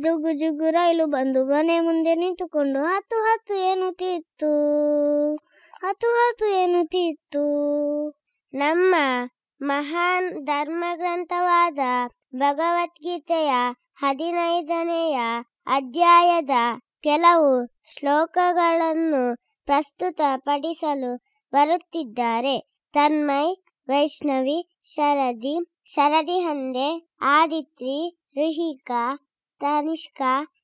ಜುಗು ಜುಗು ರೈಲು ಬಂದು ಮನೆ ಮುಂದೆ ನಿಂತುಕೊಂಡು ಹತ್ತು ಹತ್ತು ಎನ್ನುತ್ತಿತ್ತು ಹತ್ತು ಹತ್ತು ಎನ್ನುತ್ತಿತ್ತು ನಮ್ಮ ಮಹಾನ್ ಧರ್ಮಗ್ರಂಥವಾದ ಭಗವದ್ಗೀತೆಯ ಹದಿನೈದನೆಯ ಅಧ್ಯಾಯದ ಕೆಲವು ಶ್ಲೋಕಗಳನ್ನು ಪ್ರಸ್ತುತಪಡಿಸಲು ಬರುತ್ತಿದ್ದಾರೆ ತನ್ಮಯ್ ವೈಷ್ಣವಿ ಶರದಿ ಶರದಿ ಹಂದೆ ಆದಿತ್ರಿ ರುಹಿಕಾ ತನಿಷ್ಕಾ